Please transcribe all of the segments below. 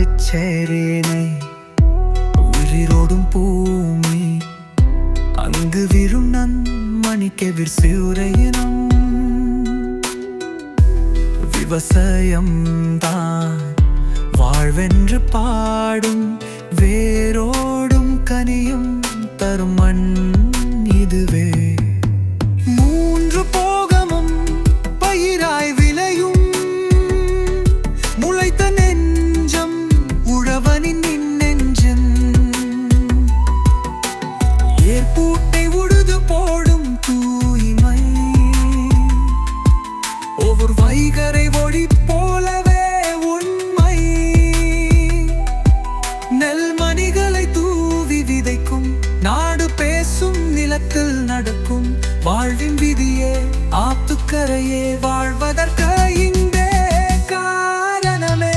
ചേരേനെ ഉയിരോടും ഭൂമി அங்கு விரும் நன்மணிக்கெவிர் சிவுரையினம் விவசாயம் தான் வாழ்வென்று பாடும் வேரோடும் கனியும் தரும் மண் இதுவே மூன்று போகமும் பயிராய் விளையும் முளைத்த நெஞ்சம் உழவனின் நெஞ்சம் ஏற்பூட்டை உழுது போடும் தூய்மை ஒவ்வொரு வைகரை ஒளி போலவே உண்மை நெல்மணிகளை தூவி விதைக்கும் நாடு பேசும் நிலத்தில் நடக்கும் வாழ்வின் விதியே ஆத்துக்கரையே வாழ்வதற்கு இங்கே காரணமே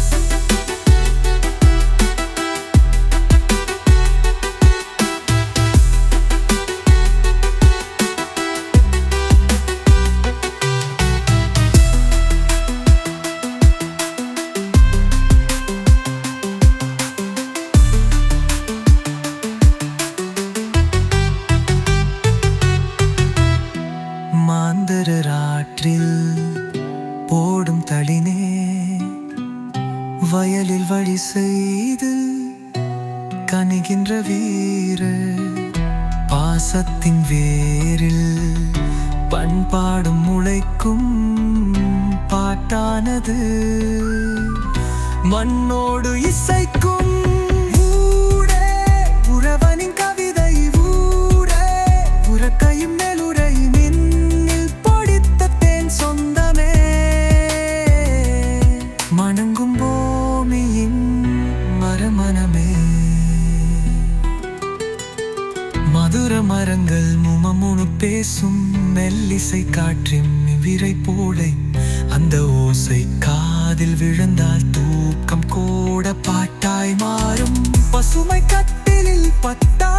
மாந்தராற்றில் போடும் தளினே வயலில் வழி செய்து கனிகின்ற வீர பாசத்தின் வேரில் பண்பாடும் முளைக்கும் பாட்டானது மண்ணோடு இசைக்கும் ஊடே உறவனின் கவிதை ஊடே உறக்கையும் நெலுரை மின்னில் பொடித்த தேன் சொந்தமே மணங்கும் பூமியின் மரமனமே மதுர மரங்கள் முமமுனு பேசும் மெல்லிசை காற்றின் விரை போலை அந்த ஓசை காதில் விழுந்தால் தூக்கம் கூட பாட்டாய் மாறும் பசுமை கட்டிலில் பட்டா